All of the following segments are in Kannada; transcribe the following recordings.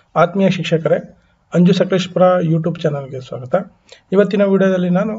ಆತ್ಮೀಯ ಶಿಕ್ಷಕರೇ ಅಂಜು ಸಕಲೇಶ್ಪುರ ಯೂಟ್ಯೂಬ್ ಚಾನಲ್ಗೆ ಸ್ವಾಗತ ಇವತ್ತಿನ ವಿಡಿಯೋದಲ್ಲಿ ನಾನು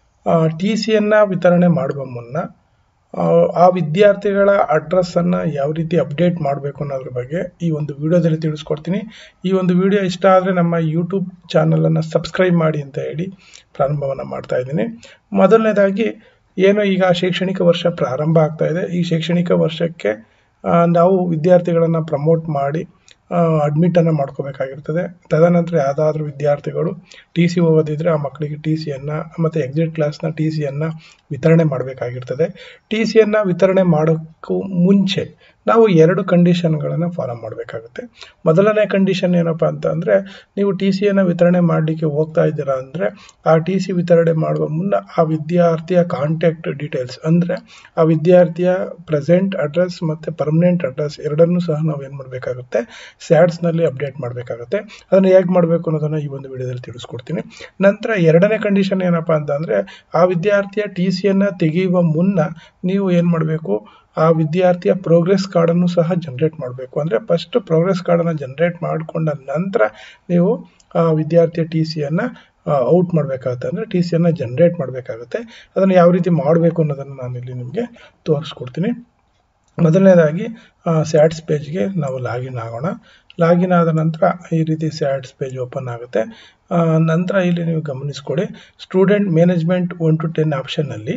ಟಿ ಸಿಯನ್ನು ವಿತರಣೆ ಮಾಡುವ ಮುನ್ನ ಆ, ಆ ವಿದ್ಯಾರ್ಥಿಗಳ ಅಡ್ರೆಸ್ಸನ್ನು ಯಾವ ರೀತಿ ಅಪ್ಡೇಟ್ ಮಾಡಬೇಕು ಅನ್ನೋದ್ರ ಬಗ್ಗೆ ಈ ಒಂದು ವಿಡಿಯೋದಲ್ಲಿ ತಿಳಿಸ್ಕೊಡ್ತೀನಿ ಈ ಒಂದು ವಿಡಿಯೋ ಇಷ್ಟ ಆದರೆ ನಮ್ಮ ಯೂಟ್ಯೂಬ್ ಚಾನಲನ್ನು ಸಬ್ಸ್ಕ್ರೈಬ್ ಮಾಡಿ ಅಂತ ಹೇಳಿ ಪ್ರಾರಂಭವನ್ನು ಮಾಡ್ತಾ ಇದ್ದೀನಿ ಮೊದಲನೇದಾಗಿ ಏನು ಈಗ ಶೈಕ್ಷಣಿಕ ವರ್ಷ ಪ್ರಾರಂಭ ಆಗ್ತಾ ಇದೆ ಈ ಶೈಕ್ಷಣಿಕ ವರ್ಷಕ್ಕೆ ಆ, ನಾವು ವಿದ್ಯಾರ್ಥಿಗಳನ್ನು ಪ್ರಮೋಟ್ ಮಾಡಿ ಅಡ್ಮಿಟನ್ನು ಮಾಡ್ಕೋಬೇಕಾಗಿರ್ತದೆ ತದನಂತರ ಯಾವುದಾದ್ರೂ ವಿದ್ಯಾರ್ಥಿಗಳು ಟಿ ಸಿ ಓದಿದ್ರೆ ಆ ಮಕ್ಕಳಿಗೆ ಟಿ ಸಿಯನ್ನು ಮತ್ತು ಎಕ್ಸಿಟ್ ಕ್ಲಾಸ್ನ ಟಿ ಸಿಯನ್ನು ವಿತರಣೆ ಮಾಡಬೇಕಾಗಿರ್ತದೆ ಟಿ ಸಿಯನ್ನು ವಿತರಣೆ ಮಾಡೋಕ್ಕೂ ಮುಂಚೆ ನಾವು ಎರಡು ಕಂಡೀಷನ್ಗಳನ್ನು ಫಾಲೋ ಮಾಡಬೇಕಾಗುತ್ತೆ ಮೊದಲನೇ ಕಂಡೀಷನ್ ಏನಪ್ಪ ಅಂತ ಅಂದರೆ ನೀವು ಟಿ ಸಿಯನ್ನು ವಿತರಣೆ ಮಾಡಲಿಕ್ಕೆ ಹೋಗ್ತಾ ಇದ್ದೀರಾ ಅಂದರೆ ಆ ಟಿ ಸಿ ವಿತರಣೆ ಮಾಡುವ ಮುನ್ನ ಆ ವಿದ್ಯಾರ್ಥಿಯ ಕಾಂಟ್ಯಾಕ್ಟ್ ಡೀಟೇಲ್ಸ್ ಅಂದರೆ ಆ ವಿದ್ಯಾರ್ಥಿಯ ಪ್ರೆಸೆಂಟ್ ಅಡ್ರೆಸ್ ಮತ್ತು ಪರ್ಮನೆಂಟ್ ಅಡ್ರೆಸ್ ಎರಡನ್ನೂ ಸಹ ನಾವು ಏನು ಮಾಡಬೇಕಾಗುತ್ತೆ ಸ್ಯಾಡ್ಸ್ನಲ್ಲಿ ಅಪ್ಡೇಟ್ ಮಾಡಬೇಕಾಗುತ್ತೆ ಅದನ್ನು ಹೇಗೆ ಮಾಡಬೇಕು ಅನ್ನೋದನ್ನು ಈ ಒಂದು ವಿಡಿಯೋದಲ್ಲಿ ತಿಳಿಸ್ಕೊಡ್ತೀನಿ ನಂತರ ಎರಡನೇ ಕಂಡೀಷನ್ ಏನಪ್ಪ ಅಂತ ಅಂದರೆ ಆ ವಿದ್ಯಾರ್ಥಿಯ ಟಿ ಸಿಯನ್ನು ತೆಗೆಯುವ ಮುನ್ನ ನೀವು ಏನು ಮಾಡಬೇಕು ಆ ವಿದ್ಯಾರ್ಥಿಯ ಪ್ರೋಗ್ರೆಸ್ ಕಾರ್ಡನ್ನು ಸಹ ಜನ್ರೇಟ್ ಮಾಡಬೇಕು ಅಂದರೆ ಫಸ್ಟ್ ಪ್ರೋಗ್ರೆಸ್ ಕಾರ್ಡನ್ನು ಜನ್ರೇಟ್ ಮಾಡಿಕೊಂಡ ನಂತರ ನೀವು ಆ ವಿದ್ಯಾರ್ಥಿಯ ಟಿ ಸಿಯನ್ನು ಔಟ್ ಮಾಡಬೇಕಾಗುತ್ತೆ ಅಂದರೆ ಟಿ ಸಿಯನ್ನು ಜನ್ರೇಟ್ ಮಾಡಬೇಕಾಗುತ್ತೆ ಅದನ್ನು ಯಾವ ರೀತಿ ಮಾಡಬೇಕು ಅನ್ನೋದನ್ನು ನಾನು ಇಲ್ಲಿ ನಿಮಗೆ ತೋರಿಸ್ಕೊಡ್ತೀನಿ ಮೊದಲನೇದಾಗಿ ಸ್ಯಾಟ್ಸ್ ಪೇಜ್ಗೆ ನಾವು ಲಾಗಿನ್ ಆಗೋಣ ಲಾಗಿನ್ ಆದ ನಂತರ ಈ ರೀತಿ ಸ್ಯಾಟ್ಸ್ ಪೇಜ್ ಓಪನ್ ಆಗುತ್ತೆ ಆ, ನಂತರ ಇಲ್ಲಿ ನೀವು ಗಮನಿಸ್ಕೊಡಿ student management one to ten ಆಪ್ಷನ್ನಲ್ಲಿ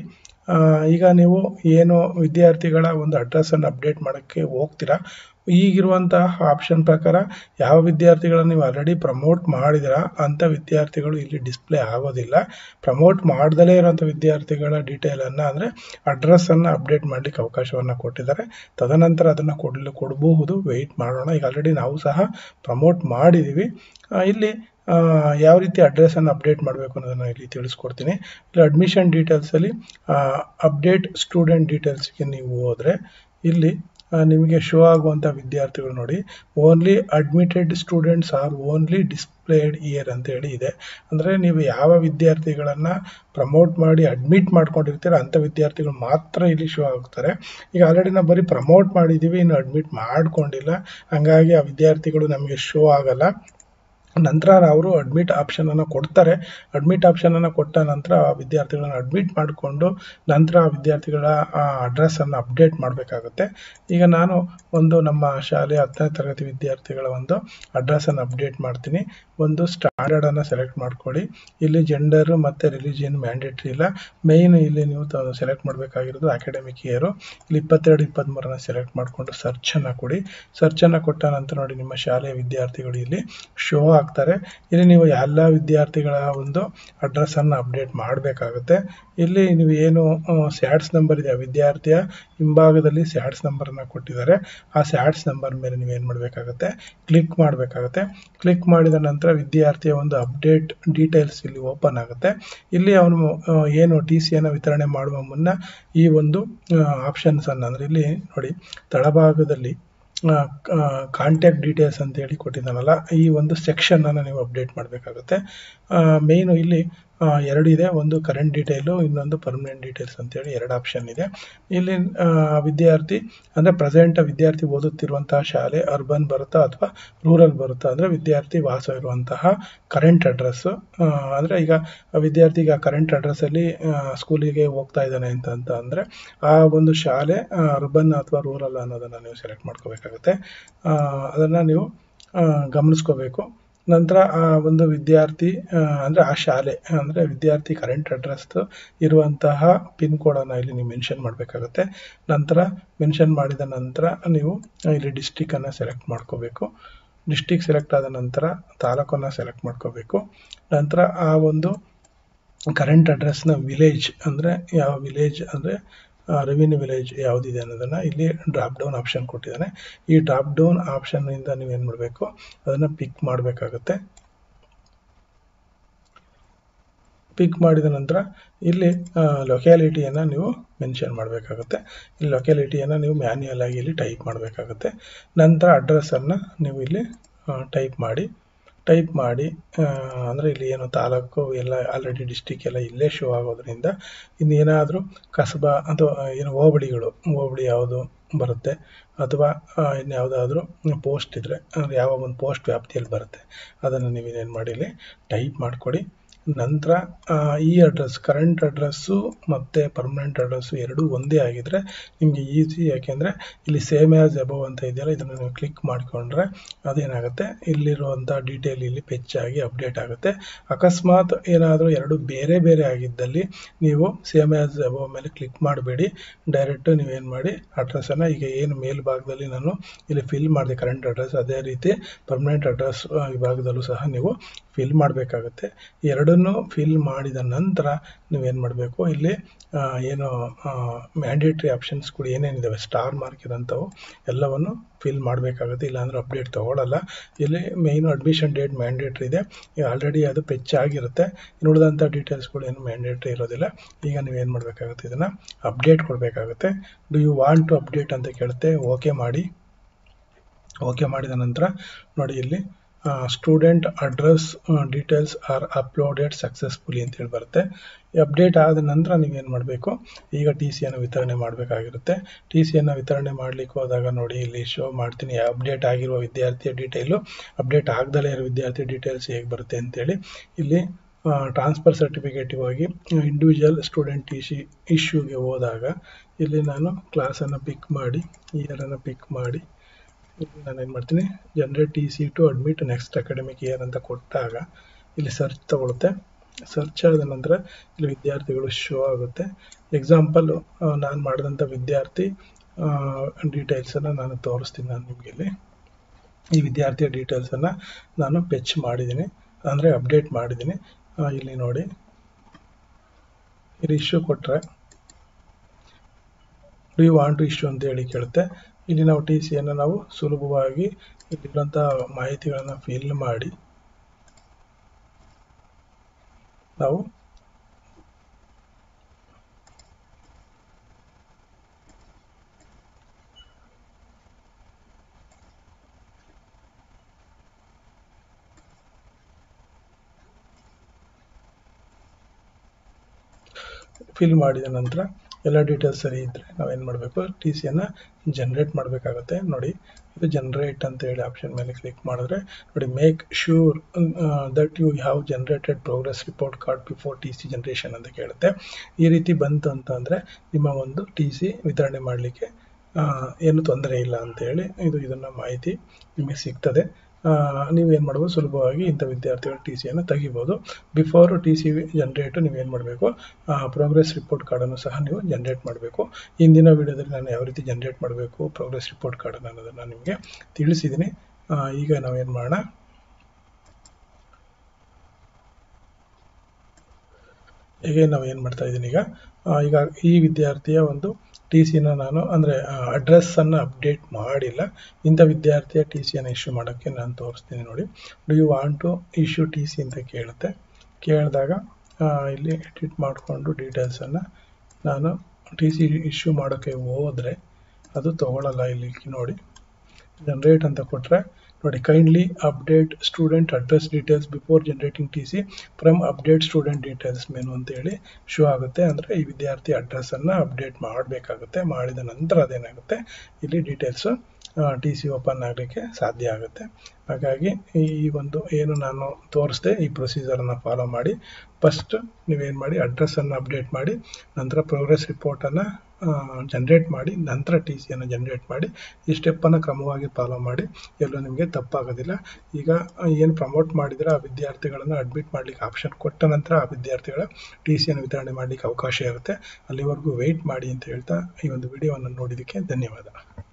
ಈಗ ನೀವು ಏನು ವಿದ್ಯಾರ್ಥಿಗಳ ಒಂದು ಅಡ್ರೆಸ್ಸನ್ನು ಅಪ್ಡೇಟ್ ಮಾಡೋಕ್ಕೆ ಹೋಗ್ತೀರಾ ಈಗಿರುವಂತಹ ಆಪ್ಷನ್ ಪ್ರಕಾರ ಯಾವ ವಿದ್ಯಾರ್ಥಿಗಳನ್ನು ನೀವು ಆಲ್ರೆಡಿ ಪ್ರಮೋಟ್ ಮಾಡಿದಿರಾ ಅಂಥ ವಿದ್ಯಾರ್ಥಿಗಳು ಇಲ್ಲಿ ಡಿಸ್ಪ್ಲೇ ಆಗೋದಿಲ್ಲ ಪ್ರಮೋಟ್ ಮಾಡ್ದಲೇ ಇರೋಂಥ ವಿದ್ಯಾರ್ಥಿಗಳ ಡೀಟೇಲನ್ನು ಅಂದರೆ ಅಡ್ರೆಸ್ಸನ್ನು ಅಪ್ಡೇಟ್ ಮಾಡಲಿಕ್ಕೆ ಅವಕಾಶವನ್ನು ಕೊಟ್ಟಿದ್ದಾರೆ ತದನಂತರ ಅದನ್ನು ಕೊಡಲು ಕೊಡಬಹುದು ವೆಯ್ಟ್ ಮಾಡೋಣ ಈಗ ಆಲ್ರೆಡಿ ನಾವು ಸಹ ಪ್ರಮೋಟ್ ಮಾಡಿದ್ದೀವಿ ಆ, ಇಲ್ಲಿ ಆ, ಯಾವ ರೀತಿ ಅಡ್ರೆಸ್ಸನ್ನು ಅಪ್ಡೇಟ್ ಮಾಡಬೇಕು ಅನ್ನೋದನ್ನು ಇಲ್ಲಿ ತಿಳಿಸ್ಕೊಡ್ತೀನಿ ಇಲ್ಲಿ ಅಡ್ಮಿಷನ್ ಡೀಟೇಲ್ಸಲ್ಲಿ ಅಪ್ಡೇಟ್ ಸ್ಟೂಡೆಂಟ್ ಡೀಟೇಲ್ಸ್ಗೆ ನೀವು ಹೋದರೆ ಇಲ್ಲಿ ಆ, ನಿಮಗೆ ಶೋ ಆಗುವಂಥ ವಿದ್ಯಾರ್ಥಿಗಳು ನೋಡಿ only admitted students are only displayed year ಅಂತ ಹೇಳಿ ಇದೆ ಅಂದರೆ ನೀವು ಯಾವ ವಿದ್ಯಾರ್ಥಿಗಳನ್ನು ಪ್ರಮೋಟ್ ಮಾಡಿ ಅಡ್ಮಿಟ್ ಮಾಡ್ಕೊಂಡಿರ್ತೀರ ಅಂಥ ವಿದ್ಯಾರ್ಥಿಗಳು ಮಾತ್ರ ಇಲ್ಲಿ ಶೋ ಆಗ್ತಾರೆ ಈಗ ಆಲ್ರೆಡಿ ನಾವು ಬರೀ ಪ್ರಮೋಟ್ ಮಾಡಿದ್ದೀವಿ ಇನ್ನು ಅಡ್ಮಿಟ್ ಮಾಡ್ಕೊಂಡಿಲ್ಲ ಹಂಗಾಗಿ ಆ ವಿದ್ಯಾರ್ಥಿಗಳು ನಮಗೆ ಶೋ ಆಗಲ್ಲ ನಂತರ ಅವರು ಅಡ್ಮಿಟ್ ಆಪ್ಷನನ್ನು ಕೊಡ್ತಾರೆ ಅಡ್ಮಿಟ್ ಆಪ್ಷನನ್ನು ಕೊಟ್ಟ ನಂತರ ಆ ವಿದ್ಯಾರ್ಥಿಗಳನ್ನ ಅಡ್ಮಿಟ್ ಮಾಡಿಕೊಂಡು ನಂತರ ಆ ವಿದ್ಯಾರ್ಥಿಗಳ ಅಡ್ರೆಸ್ಸನ್ನು ಅಪ್ಡೇಟ್ ಮಾಡಬೇಕಾಗುತ್ತೆ ಈಗ ನಾನು ಒಂದು ನಮ್ಮ ಶಾಲೆಯ ಹತ್ತನೇ ತರಗತಿ ವಿದ್ಯಾರ್ಥಿಗಳ ಒಂದು ಅಡ್ರೆಸ್ಸನ್ನು ಅಪ್ಡೇಟ್ ಮಾಡ್ತೀನಿ ಒಂದು ಸ್ಟ್ಯಾಂಡರ್ಡನ್ನು ಸೆಲೆಕ್ಟ್ ಮಾಡ್ಕೊಳ್ಳಿ ಇಲ್ಲಿ ಜೆಂಡರು ಮತ್ತು ರಿಲಿಜಿಯನ್ ಮ್ಯಾಂಡೇಟ್ರಿ ಇಲ್ಲ ಮೇಯ್ನ್ ಇಲ್ಲಿ ನೀವು ಸೆಲೆಕ್ಟ್ ಮಾಡಬೇಕಾಗಿರೋದು ಅಕಾಡೆಮಿಕ್ ಇಯರು ಇಲ್ಲಿ ಇಪ್ಪತ್ತೆರಡು ಇಪ್ಪತ್ತ್ಮೂರನ್ನ ಸೆಲೆಕ್ಟ್ ಮಾಡಿಕೊಂಡು ಸರ್ಚನ್ನು ಕೊಡಿ ಸರ್ಚನ್ನು ಕೊಟ್ಟ ನಂತರ ನೋಡಿ ನಿಮ್ಮ ಶಾಲೆಯ ವಿದ್ಯಾರ್ಥಿಗಳು ಇಲ್ಲಿ ಶೋ ಆಗ್ತಾರೆ ಇಲ್ಲಿ ನೀವು ಎಲ್ಲ ವಿದ್ಯಾರ್ಥಿಗಳ ಒಂದು ಅಡ್ರೆಸ್ಸನ್ನು ಅಪ್ಡೇಟ್ ಮಾಡಬೇಕಾಗುತ್ತೆ ಇಲ್ಲಿ ನೀವು ಏನು ಸ್ಯಾಡ್ಸ್ ನಂಬರ್ ಇದೆ ಆ ವಿದ್ಯಾರ್ಥಿಯ ಹಿಂಭಾಗದಲ್ಲಿ ಸ್ಯಾಡ್ಸ್ ನಂಬರನ್ನು ಕೊಟ್ಟಿದ್ದಾರೆ ಆ ಸ್ಯಾಡ್ಸ್ ನಂಬರ್ ಮೇಲೆ ನೀವು ಏನು ಮಾಡಬೇಕಾಗುತ್ತೆ ಕ್ಲಿಕ್ ಮಾಡಬೇಕಾಗುತ್ತೆ ಕ್ಲಿಕ್ ಮಾಡಿದ ನಂತರ ವಿದ್ಯಾರ್ಥಿಯ ಒಂದು ಅಪ್ಡೇಟ್ ಡೀಟೇಲ್ಸ್ ಇಲ್ಲಿ ಓಪನ್ ಆಗುತ್ತೆ ಇಲ್ಲಿ ಅವನು ಆ, ಏನು ಟಿ ಸಿಯನ್ನು ವಿತರಣೆ ಮಾಡುವ ಮುನ್ನ ಈ ಒಂದು ಆಪ್ಷನ್ಸನ್ನು ಅಂದರೆ ಇಲ್ಲಿ ನೋಡಿ ತಳಭಾಗದಲ್ಲಿ ಕಾಂಟ್ಯಾಕ್ಟ್ ಡೀಟೇಲ್ಸ್ ಅಂತ ಹೇಳಿ ಕೊಟ್ಟಿದ್ದಾನಲ್ಲ ಈ ಒಂದು ಸೆಕ್ಷನನ್ನು ನೀವು ಅಪ್ಡೇಟ್ ಮಾಡಬೇಕಾಗುತ್ತೆ ಮೇಯ್ನು ಇಲ್ಲಿ ಆ, ಎರಡು ಇದೆ ಒಂದು ಕರೆಂಟ್ ಡೀಟೇಲು ಇನ್ನೊಂದು ಪರ್ಮನೆಂಟ್ ಡೀಟೇಲ್ಸ್ ಅಂತೇಳಿ ಎರಡು ಆಪ್ಷನ್ ಇದೆ ಇಲ್ಲಿ ಆ, ವಿದ್ಯಾರ್ಥಿ ಅಂದರೆ ಪ್ರೆಸೆಂಟ್ ವಿದ್ಯಾರ್ಥಿ ಓದುತ್ತಿರುವಂತಹ ಶಾಲೆ ಅರ್ಬನ್ ಬರುತ್ತಾ ಅಥವಾ ರೂರಲ್ ಬರುತ್ತಾ ಅಂದರೆ ವಿದ್ಯಾರ್ಥಿ ವಾಸ ಇರುವಂತಹ ಕರೆಂಟ್ ಅಡ್ರೆಸ್ಸು ಅಂದರೆ ಈಗ ಆ ವಿದ್ಯಾರ್ಥಿ ಈಗ ಕರೆಂಟ್ ಅಡ್ರೆಸ್ಸಲ್ಲಿ ಸ್ಕೂಲಿಗೆ ಹೋಗ್ತಾ ಇದ್ದಾನೆ ಅಂತ ಅಂತ ಅಂದರೆ ಆ ಒಂದು ಶಾಲೆ ಅರ್ಬನ್ ಅಥವಾ ರೂರಲ್ ಅನ್ನೋದನ್ನು ನೀವು ಸೆಲೆಕ್ಟ್ ಮಾಡ್ಕೋಬೇಕಾಗುತ್ತೆ ಅದನ್ನು ನೀವು ಆ, ಗಮನಿಸ್ಕೋಬೇಕು ನಂತರ ಆ ಒಂದು ವಿದ್ಯಾರ್ಥಿ ಅಂದರೆ ಆ ಶಾಲೆ ಅಂದರೆ ವಿದ್ಯಾರ್ಥಿ ಕರೆಂಟ್ ಅಡ್ರೆಸ್ ಇರುವಂತಹ ಪಿನ್ ಕೋಡನ್ನು ಇಲ್ಲಿ ನೀವು ಮೆನ್ಷನ್ ಮಾಡಬೇಕಾಗುತ್ತೆ ನಂತರ ಮೆನ್ಷನ್ ಮಾಡಿದ ನಂತರ ನೀವು ಇಲ್ಲಿ ಡಿಸ್ಟಿಕನ್ನು ಸೆಲೆಕ್ಟ್ ಮಾಡ್ಕೋಬೇಕು ಡಿಸ್ಟಿಕ್ ಸೆಲೆಕ್ಟ್ ಆದ ನಂತರ ತಾಲೂಕನ್ನು ಸೆಲೆಕ್ಟ್ ಮಾಡ್ಕೋಬೇಕು ನಂತರ ಆ ಒಂದು ಕರೆಂಟ್ ಅಡ್ರೆಸ್ನ ವಿಲೇಜ್ ಅಂದರೆ ಯಾವ ವಿಲೇಜ್ ಅಂದರೆ ರೆವಿನ್ಯೂ ವಿಲೇಜ್ ಯಾವುದಿದೆ ಅನ್ನೋದನ್ನು ಇಲ್ಲಿ ಡ್ರಾಪ್ ಡೌನ್ ಆಪ್ಷನ್ ಕೊಟ್ಟಿದ್ದಾನೆ ಈ ಡ್ರಾಪ್ ಡೌನ್ ಆಪ್ಷನ್ನಿಂದ ನೀವೇನು ಮಾಡಬೇಕು ಅದನ್ನು ಪಿಕ್ ಮಾಡಬೇಕಾಗುತ್ತೆ ಪಿಕ್ ಮಾಡಿದ ನಂತರ ಇಲ್ಲಿ ಲೊಕ್ಯಾಲಿಟಿಯನ್ನು ನೀವು ಮೆನ್ಷನ್ ಮಾಡಬೇಕಾಗುತ್ತೆ ಇಲ್ಲಿ ಲೊಕ್ಯಾಲಿಟಿಯನ್ನು ನೀವು ಮ್ಯಾನ್ಯಲ್ ಆಗಿ ಇಲ್ಲಿ ಟೈಪ್ ಮಾಡಬೇಕಾಗುತ್ತೆ ನಂತರ ಅಡ್ರೆಸ್ಸನ್ನು ನೀವು ಇಲ್ಲಿ ಟೈಪ್ ಮಾಡಿ ಟೈಪ್ ಮಾಡಿ ಅಂದರೆ ಇಲ್ಲಿ ಏನು ತಾಲೂಕು ಎಲ್ಲ ಆಲ್ರೆಡಿ ಡಿಸ್ಟಿಕ್ ಎಲ್ಲ ಇಲ್ಲೇ ಶೋ ಆಗೋದ್ರಿಂದ ಇನ್ನೇನಾದರೂ ಕಸಬಾ ಅಥವಾ ಏನು ಹೋಬಳಿಗಳು ಹೋಬಳಿ ಯಾವುದು ಬರುತ್ತೆ ಅಥವಾ ಇನ್ಯಾವುದಾದ್ರೂ ಪೋಸ್ಟ್ ಇದ್ದರೆ ಅಂದರೆ ಯಾವ ಒಂದು ಪೋಸ್ಟ್ ವ್ಯಾಪ್ತಿಯಲ್ಲಿ ಬರುತ್ತೆ ಅದನ್ನು ನೀವು ಏನು ಮಾಡಿ ಇಲ್ಲಿ ಟೈಪ್ ಮಾಡಿಕೊಡಿ ನಂತರ ಈ ಅಡ್ರೆಸ್ ಕರೆಂಟ್ ಅಡ್ರೆಸ್ಸು ಮತ್ತು ಪರ್ಮನೆಂಟ್ ಅಡ್ರೆಸ್ಸು ಎರಡೂ ಒಂದೇ ಆಗಿದ್ದರೆ ನಿಮಗೆ ಈಸಿ ಯಾಕೆಂದರೆ ಇಲ್ಲಿ ಸೇಮ್ ಆ್ಯಸ್ ಅಬವ್ ಅಂತ ಇದೆಯಲ್ಲ ಇದನ್ನು ನೀವು ಕ್ಲಿಕ್ ಮಾಡಿಕೊಂಡ್ರೆ ಅದೇನಾಗುತ್ತೆ ಇಲ್ಲಿರುವಂಥ ಡೀಟೇಲ್ ಇಲ್ಲಿ ಪೆಚ್ಚಾಗಿ ಅಪ್ಡೇಟ್ ಆಗುತ್ತೆ ಅಕಸ್ಮಾತ್ ಏನಾದರೂ ಎರಡು ಬೇರೆ ಬೇರೆ ಆಗಿದ್ದಲ್ಲಿ ನೀವು ಸೇಮ್ ಆ್ಯಸ್ ಅಬವ್ ಮೇಲೆ ಕ್ಲಿಕ್ ಮಾಡಬೇಡಿ ಡೈರೆಕ್ಟು ನೀವೇನು ಮಾಡಿ ಅಡ್ರೆಸ್ಸನ್ನು ಈಗ ಏನು ಮೇಲ್ಭಾಗದಲ್ಲಿ ನಾನು ಇಲ್ಲಿ ಫಿಲ್ ಮಾಡಿದೆ ಕರೆಂಟ್ ಅಡ್ರೆಸ್ ಅದೇ ರೀತಿ ಪರ್ಮನೆಂಟ್ ಅಡ್ರೆಸ್ ವಿಭಾಗದಲ್ಲೂ ಸಹ ನೀವು ಫಿಲ್ ಮಾಡಬೇಕಾಗುತ್ತೆ ಎರಡನ್ನೂ ಫಿಲ್ ಮಾಡಿದ ನಂತರ ನೀವೇನು ಮಾಡಬೇಕು ಇಲ್ಲಿ ಏನು ಮ್ಯಾಂಡೇಟ್ರಿ ಆಪ್ಷನ್ಸ್ಗಳು ಏನೇನಿದ್ದಾವೆ ಸ್ಟಾರ್ ಮಾರ್ಕ್ ಇರೋಂಥವು ಎಲ್ಲವನ್ನು ಫಿಲ್ ಮಾಡಬೇಕಾಗುತ್ತೆ ಇಲ್ಲಾಂದರೆ ಅಪ್ಡೇಟ್ ತೊಗೊಳ್ಳಲ್ಲ ಇಲ್ಲಿ ಮೇಯ್ನು ಅಡ್ಮಿಷನ್ ಡೇಟ್ ಮ್ಯಾಂಡೇಟ್ರಿ ಇದೆ ಆಲ್ರೆಡಿ ಅದು ಪೆಚ್ ಆಗಿರುತ್ತೆ ಉಳಿದಂಥ ಡೀಟೇಲ್ಸ್ಗಳು ಏನು ಮ್ಯಾಂಡೇಟ್ರಿ ಇರೋದಿಲ್ಲ ಈಗ ನೀವೇನು ಮಾಡಬೇಕಾಗುತ್ತೆ ಇದನ್ನು ಅಪ್ಡೇಟ್ ಕೊಡಬೇಕಾಗುತ್ತೆ do you want to update ಅಂತ ಕೇಳುತ್ತೆ ಓಕೆ ಮಾಡಿ ಓಕೆ ಮಾಡಿದ ನಂತರ ನೋಡಿ ಇಲ್ಲಿ student address details are uploaded successfully ಅಂತೇಳಿ ಬರುತ್ತೆ ಅಪ್ಡೇಟ್ ಆದ ನಂತರ ನೀವೇನು ಮಾಡಬೇಕು ಈಗ ಟಿ ಸಿಯನ್ನು ವಿತರಣೆ ಮಾಡಬೇಕಾಗಿರುತ್ತೆ ಟಿ ಸಿಯನ್ನು ವಿತರಣೆ ಮಾಡಲಿಕ್ಕೆ ಹೋದಾಗ ನೋಡಿ ಇಲ್ಲಿ ಶೋ ಮಾಡ್ತೀನಿ ಅಪ್ಡೇಟ್ ಆಗಿರುವ ವಿದ್ಯಾರ್ಥಿಯ ಡೀಟೇಲು ಅಪ್ಡೇಟ್ ಆಗದಲೇ ಇರೋ ವಿದ್ಯಾರ್ಥಿ ಡೀಟೇಲ್ಸ್ ಹೇಗೆ ಬರುತ್ತೆ ಅಂತೇಳಿ ಇಲ್ಲಿ ಟ್ರಾನ್ಸ್ಫರ್ ಸರ್ಟಿಫಿಕೇಟಿಗೆ ಹೋಗಿ ಇಂಡಿವಿಜುವಲ್ ಸ್ಟೂಡೆಂಟ್ ಟಿ ಸಿ ಇಶ್ಯೂಗೆ ಹೋದಾಗ ಇಲ್ಲಿ ನಾನು ಕ್ಲಾಸನ್ನು ಪಿಕ್ ಮಾಡಿ ಇಯರನ್ನು ಪಿಕ್ ಮಾಡಿ ಇಲ್ಲಿ ನಾನು ಏನು ಮಾಡ್ತೀನಿ generate T C to admit next academic year ಅಂತ ಕೊಟ್ಟಾಗ ಇಲ್ಲಿ ಸರ್ಚ್ ತಗೊಳುತ್ತೆ ಸರ್ಚ್ ಆದ ನಂತರ ಇಲ್ಲಿ ವಿದ್ಯಾರ್ಥಿಗಳು ಶೋ ಆಗುತ್ತೆ ಎಕ್ಸಾಂಪಲ್ ನಾನು ಮಾಡಿದಂಥ ವಿದ್ಯಾರ್ಥಿ ಡೀಟೇಲ್ಸನ್ನು ನಾನು ತೋರಿಸ್ತೀನಿ ನಾನು ನಿಮಗೆ ಇಲ್ಲಿ ಈ ವಿದ್ಯಾರ್ಥಿಯ ಡೀಟೇಲ್ಸನ್ನು ನಾನು ಪೆಚ್ ಮಾಡಿದ್ದೀನಿ ಅಂದರೆ ಅಪ್ಡೇಟ್ ಮಾಡಿದ್ದೀನಿ ಇಲ್ಲಿ ನೋಡಿ ಇಲ್ಲಿ ಇಶ್ಯೂ ಕೊಟ್ಟರೆ do you want to issue ಅಂತ ಹೇಳಿ ಕೇಳುತ್ತೆ ಇಲ್ಲಿ ನಾವು ಟಿ ಸಿಯನ್ನು ನಾವು ಸುಲಭವಾಗಿ ಇಲ್ಲಿರುವಂಥ ಮಾಹಿತಿಗಳನ್ನು ಫಿಲ್ ಮಾಡಿ ನಾವು ಫಿಲ್ ಮಾಡಿದ ನಂತರ ಎಲ್ಲ ಡೀಟೇಲ್ಸ್ ಸರಿ ಇದ್ದರೆ ನಾವೇನು ಮಾಡಬೇಕು ಟಿ ಸಿಯನ್ನು ಜನ್ರೇಟ್ ಮಾಡಬೇಕಾಗುತ್ತೆ ನೋಡಿ ಇದು ಜನ್ರೇಟ್ ಅಂತ ಹೇಳಿ ಆಪ್ಷನ್ ಮೇಲೆ ಕ್ಲಿಕ್ ಮಾಡಿದ್ರೆ ನೋಡಿ make sure that you have generated progress report card before T C generation ಅಂತ ಕೇಳುತ್ತೆ ಈ ರೀತಿ ಬಂತು ಅಂತಂದರೆ ನಿಮ್ಮ ಒಂದು ಟಿ ಸಿ ವಿತರಣೆ ಮಾಡಲಿಕ್ಕೆ ಏನು ತೊಂದರೆ ಇಲ್ಲ ಅಂತೇಳಿ ಇದು ಇದನ್ನು ಮಾಹಿತಿ ನಿಮಗೆ ಸಿಗ್ತದೆ ನೀವೇನು ಮಾಡ್ಬೋದು ಸುಲಭವಾಗಿ ಇಂಥ ವಿದ್ಯಾರ್ಥಿಗಳ ಟಿ ಸಿಯನ್ನು ತೆಗಿಬೋದು ಬಿಫೋರ್ ಟಿ ಸಿ ಜನ್ರೇಟು ನೀವೇನು ಮಾಡಬೇಕು ಪ್ರೋಗ್ರೆಸ್ ರಿಪೋರ್ಟ್ ಕಾರ್ಡನ್ನು ಸಹ ನೀವು ಜನ್ರೇಟ್ ಮಾಡಬೇಕು ಇಂದಿನ ವಿಡಿಯೋದಲ್ಲಿ ನಾನು ಯಾವ ರೀತಿ ಜನ್ರೇಟ್ ಮಾಡಬೇಕು ಪ್ರೋಗ್ರೆಸ್ ರಿಪೋರ್ಟ್ ಕಾರ್ಡನ್ನು ಅನ್ನೋದನ್ನು ನಿಮಗೆ ತಿಳಿಸಿದ್ದೀನಿ ಈಗ ನಾವೇನು ಮಾಡೋಣ ಹೀಗೆ ನಾವು ಏನು ಮಾಡ್ತಾ ಇದ್ದೀನಿ ಈಗ ಈಗ ಈ ವಿದ್ಯಾರ್ಥಿಯ ಒಂದು ಟಿ ಸಿನ ನಾನು ಅಂದರೆ ಅಡ್ರೆಸ್ಸನ್ನು ಅಪ್ಡೇಟ್ ಮಾಡಿಲ್ಲ ಇಂಥ ವಿದ್ಯಾರ್ಥಿಯ ಟಿ ಸಿಯನ್ನು ಇಶ್ಯೂ ಮಾಡೋಕ್ಕೆ ನಾನು ತೋರಿಸ್ತೀನಿ ನೋಡಿ do you want to issue T C ಅಂತ ಕೇಳುತ್ತೆ ಕೇಳಿದಾಗ ಇಲ್ಲಿ ಎಡಿಟ್ ಮಾಡಿಕೊಂಡು ಡೀಟೇಲ್ಸನ್ನು ನಾನು ಟಿ ಸಿ ಇಶ್ಯೂ ಮಾಡೋಕ್ಕೆ ಹೋದರೆ ಅದು ತೊಗೊಳ್ಳಲ್ಲ ಇಲ್ಲಿ ನೋಡಿ ಜನ್ರೇಟ್ ಅಂತ ಕೊಟ್ಟರೆ ನೋಡಿ kindly update student address details before generating T C from update student details menu ಅಂತೇಳಿ ಶೋ ಆಗುತ್ತೆ ಅಂದರೆ ಈ ವಿದ್ಯಾರ್ಥಿ ಅಡ್ರೆಸ್ಸನ್ನು ಅಪ್ಡೇಟ್ ಮಾಡಬೇಕಾಗುತ್ತೆ ಮಾಡಿದ ನಂತರ ಅದೇನಾಗುತ್ತೆ ಇಲ್ಲಿ ಡೀಟೇಲ್ಸು ಟಿ ಸಿ ಓಪನ್ ಆಗಲಿಕ್ಕೆ ಸಾಧ್ಯ ಆಗುತ್ತೆ ಹಾಗಾಗಿ ಈ ಒಂದು ಏನು ನಾನು ತೋರಿಸ್ದೆ ಈ ಪ್ರೊಸೀಜರನ್ನು ಫಾಲೋ ಮಾಡಿ ಫಸ್ಟ್ ನೀವೇನು ಮಾಡಿ ಅಡ್ರೆಸ್ಸನ್ನು ಅಪ್ಡೇಟ್ ಮಾಡಿ ನಂತರ ಪ್ರೋಗ್ರೆಸ್ ರಿಪೋರ್ಟನ್ನು ಜನ್ರೇಟ್ ಮಾಡಿ ನಂತರ ಟಿ ಸಿಯನ್ನು ಜನ್ರೇಟ್ ಮಾಡಿ ಈ ಸ್ಟೆಪ್ಪನ್ನು ಕ್ರಮವಾಗಿ ಫಾಲೋ ಮಾಡಿ ಎಲ್ಲೂ ನಿಮಗೆ ತಪ್ಪಾಗೋದಿಲ್ಲ ಈಗ ಏನು ಪ್ರಮೋಟ್ ಮಾಡಿದರೆ ಆ ವಿದ್ಯಾರ್ಥಿಗಳನ್ನು ಅಡ್ಮಿಟ್ ಮಾಡಲಿಕ್ಕೆ ಆಪ್ಷನ್ ಕೊಟ್ಟ ನಂತರ ಆ ವಿದ್ಯಾರ್ಥಿಗಳ ಟಿ ಸಿಯನ್ನು ವಿತರಣೆ ಮಾಡಲಿಕ್ಕೆ ಅವಕಾಶ ಇರುತ್ತೆ ಅಲ್ಲಿವರೆಗೂ ವೆಯ್ಟ್ ಮಾಡಿ ಅಂತ ಹೇಳ್ತಾ ಈ ಒಂದು ವಿಡಿಯೋವನ್ನು ನೋಡಿದ್ದಕ್ಕೆ ಧನ್ಯವಾದ